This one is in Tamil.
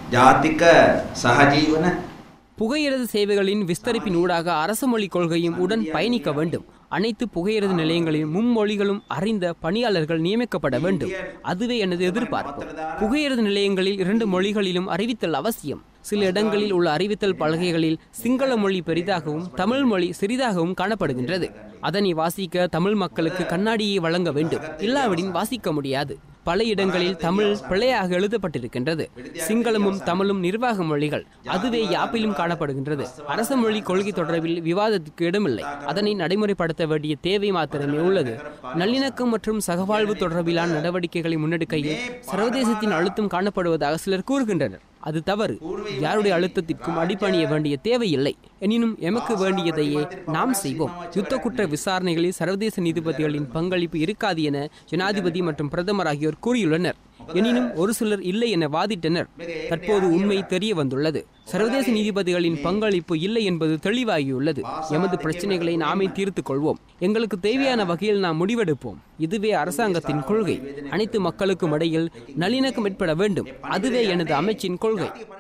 ජාතික සහජීවන புகையிரத சேவைகளின் விஸ்தரிப்பின் ஊடாக அரசு மொழி கொள்கையும் உடன் பயணிக்க வேண்டும் அனைத்து புகையிரத நிலையங்களில் மும்மொழிகளும் அறிந்த பணியாளர்கள் நியமிக்கப்பட வேண்டும் அதுவே எனது எதிர்பார்ப்பு புகையிரத நிலையங்களில் இரண்டு மொழிகளிலும் அறிவித்தல் அவசியம் சில இடங்களில் உள்ள அறிவித்தல் பலகைகளில் சிங்கள மொழி பெரிதாகவும் தமிழ் மொழி சிறிதாகவும் காணப்படுகின்றது அதனை வாசிக்க தமிழ் மக்களுக்கு கண்ணாடியை வழங்க வேண்டும் இல்லாவிடின் வாசிக்க முடியாது பல இடங்களில் தமிழ் பிழையாக எழுதப்பட்டிருக்கின்றது சிங்களமும் தமிழும் நிர்வாக மொழிகள் அதுவே யாப்பிலும் காணப்படுகின்றது அரச மொழி கொள்கை தொடர்பில் விவாதத்துக்கு இடமில்லை அதனை நடைமுறைப்படுத்த வேண்டிய தேவை மாத்திரமே உள்ளது நல்லிணக்கம் மற்றும் சகவாழ்வு தொடர்பிலான நடவடிக்கைகளை முன்னெடுக்கையில் சர்வதேசத்தின் அழுத்தம் காணப்படுவதாக சிலர் கூறுகின்றனர் அது தவறு யாருடைய அழுத்தத்திற்கும் அடிபணிய வேண்டிய தேவையில்லை எனினும் எமக்கு வேண்டியதையே நாம் செய்வோம் யுத்த குற்ற விசாரணைகளில் சர்வதேச நீதிபதிகளின் பங்களிப்பு இருக்காது என ஜனாதிபதி மற்றும் பிரதமர் ஆகியோர் கூறியுள்ளனர் எனினும் ஒரு சிலர் இல்லை என வாதிட்டனர் தற்போது உண்மை தெரிய வந்துள்ளது சர்வதேச நீதிபதிகளின் பங்களிப்பு இல்லை என்பது தெளிவாகியுள்ளது எமது பிரச்சனைகளை நாமே தீர்த்துக் கொள்வோம் எங்களுக்கு தேவையான வகையில் நாம் முடிவெடுப்போம் இதுவே அரசாங்கத்தின் கொள்கை அனைத்து மக்களுக்கும் இடையில் நல்லிணக்கம் ஏற்பட வேண்டும் அதுவே எனது அமைச்சின் கொள்கை